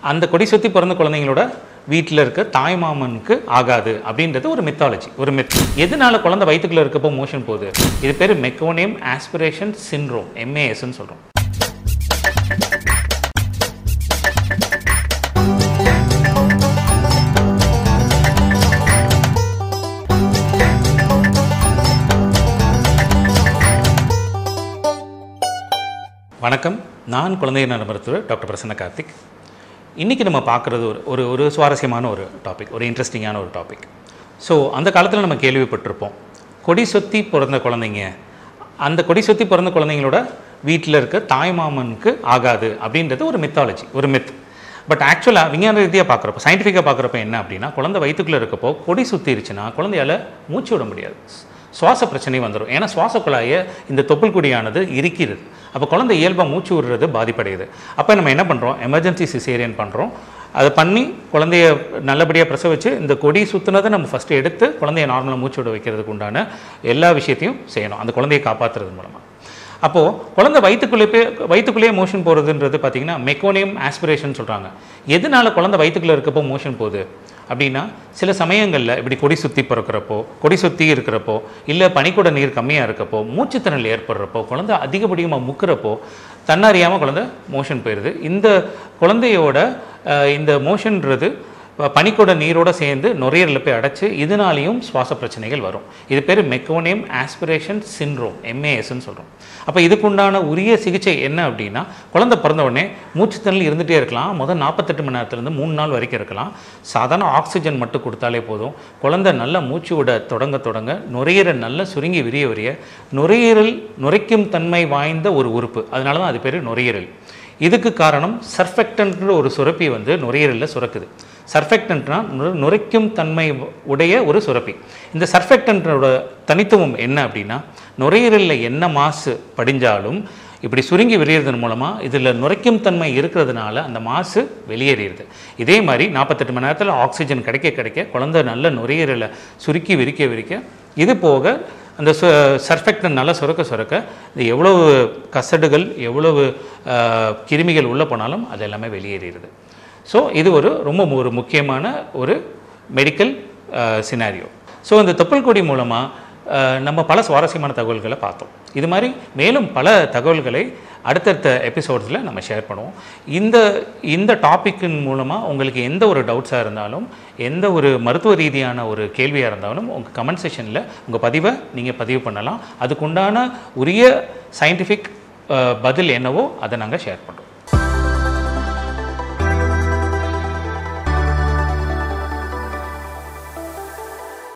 அந்த கொடி சுற்றி பிறந்த குழந்தைங்களோட வீட்டில் இருக்க தாய்மாமனுக்கு ஆகாது அப்படின்றது ஒரு மித்தாலஜி ஒரு மித் எதனால குழந்தை வயிற்றுக்குள்ள இருக்கப்போ மோஷன் போகுது இது பேர் மெக்கோனியம் ஆஸ்பிரேஷன் சின்ரோம் எம்ஏஎஸ்ன்னு சொல்கிறோம் வணக்கம் நான் குழந்தை நல மருத்துவர் டாக்டர் பிரசன்ன கார்த்திக் இன்றைக்கி நம்ம பார்க்குறது ஒரு ஒரு ஒரு சுவாரஸ்யமான ஒரு டாபிக் ஒரு இன்ட்ரெஸ்டிங்கான ஒரு டாபிக் ஸோ அந்த காலத்தில் நம்ம கேள்விப்பட்டிருப்போம் கொடி சொத்தி பிறந்த குழந்தைங்க அந்த கொடி சொத்தி பிறந்த குழந்தைங்களோட வீட்டில் இருக்க தாய்மாமனுக்கு ஆகாது அப்படின்றது ஒரு மித்தாலஜி ஒரு மித் பட் ஆக்சுவலாக விஞ்ஞான ரீதியாக பார்க்குறப்போ சயின்டிஃபிக்காக பார்க்குறப்ப என்ன அப்படின்னா குழந்தை வயிற்றுக்குள்ளே இருக்கப்போ கொடி சுற்றிருச்சுன்னா குழந்தையால மூச்சு விட முடியாது சுவாச பிரச்சனை வந்துடும் ஏன்னா சுவாச குழாயை இந்த தொப்புள் கொடியானது இருக்கிறது அப்போ குழந்தை இயல்பாக மூச்சு விடுறது பாதிப்படையுது அப்போ நம்ம என்ன பண்ணுறோம் எமர்ஜென்சி சிசேரியன் பண்ணுறோம் அதை பண்ணி குழந்தைய நல்லபடியாக பிரசவிச்சு இந்த கொடி சுற்றுனதை நம்ம ஃபஸ்ட்டு எடுத்து குழந்தைய நார்மலாக மூச்சு விட வைக்கிறதுக்கு உண்டான எல்லா விஷயத்தையும் செய்யணும் அந்த குழந்தையை காப்பாற்றுறது மூலமாக அப்போது குழந்தை வயிற்றுக்குள்ளே போய் வயிற்றுக்குள்ளேயே மோஷன் போகிறதுன்றது பார்த்தீங்கன்னா மெக்கோனியம் ஆஸ்பிரேஷன் சொல்கிறாங்க எதனால குழந்தை வயிற்றுக்குள்ளே இருக்கப்போ மோஷன் போகுது அப்படின்னா சில சமயங்களில் இப்படி கொடி சுற்றி பிறக்கிறப்போ கொடி சுற்றி இருக்கிறப்போ இல்லை பனிக்கூட நீர் கம்மியாக இருக்கப்போ மூச்சுத்திணறல் ஏற்படுறப்போ குழந்தை அதிகப்படியமாக முக்கிறப்போ தன்னறியாமல் குழந்தை மோஷன் போயிடுது இந்த குழந்தையோட அஹ், இந்த மோஷன்றது ப- பனிக்கூட நீரோட சேர்ந்து நுரையீரலில் போய் அடைச்சு இதனாலேயும் சுவாச பிரச்சனைகள் வரும் இது பேர் மெக்கோனியம் ஆஸ்பிரேஷன் சின்ரோம் எம்ஏஎஸ்ன்னு சொல்கிறோம் அப்போ இதுக்குண்டான உரிய சிகிச்சை என்ன அப்படின்னா குழந்தை பிறந்த உடனே மூச்சுத்திணறல் இருந்துகிட்டே இருக்கலாம் முதல் நாற்பத்தெட்டு மணி நேரத்துலேருந்து மூணு நாள் வரைக்கும் இருக்கலாம் சாதாரண ஆக்சிஜன் மட்டும் கொடுத்தாலே போதும் குழந்தை நல்லா மூச்சு விட தொடங்க தொடங்க நுரையீரல் நல்லா சுருங்கி விரிய விரிய நுரையீரல் நுரைக்கும் தன்மை வாய்ந்த ஒரு உறுப்பு அதனால தான் அது பேர் நுரையீரல் இதுக்கு காரணம் சர்ஃபெக்டன்ட்ன்ற ஒரு சுரப்பி வந்து நுரையீரலில் சுரக்குது சர்ஃபெக்டன்ட்னா நுர- நுரைக்கும் தன்மை உடைய ஒரு சுரப்பி இந்த சர்ஃபெக்டன்ட்டோட தனித்துவம் என்ன அப்படின்னா நுரையீரலில் என்ன மாசு படிஞ்சாலும் இப்படி சுருங்கி விரியறதன் மூலமாக இதில் நுரைக்கும் தன்மை இருக்கிறதுனால அந்த மாசு வெளியேறிடுது இதே மாதிரி நாற்பத்தெட்டு மணி நேரத்தில் ஆக்சிஜன் கிடைக்க கிடைக்க குழந்தை நல்ல நுரையீரலை சுருக்கி விரிக்க விரிக்க இது போக அந்த சு சர்ஃபெக்டன் நல்லா சுரக்க சுரக்க இது எவ்வளவு கசடுகள் எவ்வளவு ஆஹ், கிருமிகள் உள்ளே போனாலும் அது எல்லாமே வெளியேறிடுது ஸோ இது ஒரு ரொம்ப ஒரு முக்கியமான ஒரு மெடிக்கல் சினாரியோ ஸோ இந்த தொப்புள் கொடி மூலமாக நம்ம பல சுவாரஸ்யமான தகவல்களை பார்த்தோம் இது மாதிரி மேலும் பல தகவல்களை அடுத்தடுத்த எபிசோட்ஸில் நம்ம ஷேர் பண்ணுவோம் இந்த இந்த டாப்பிக்கின் மூலமாக உங்களுக்கு எந்த ஒரு டவுட்ஸாக இருந்தாலும் எந்த ஒரு மருத்துவ ரீதியான ஒரு கேள்வியாக இருந்தாலும் உங்கள் கமெண்ட் செஷனில் உங்கள் பதிவை நீங்கள் பதிவு பண்ணலாம் அதுக்குண்டான உரிய சயின்டிஃபிக் பதில் என்னவோ அதை நாங்கள் ஷேர் பண்ணுறோம்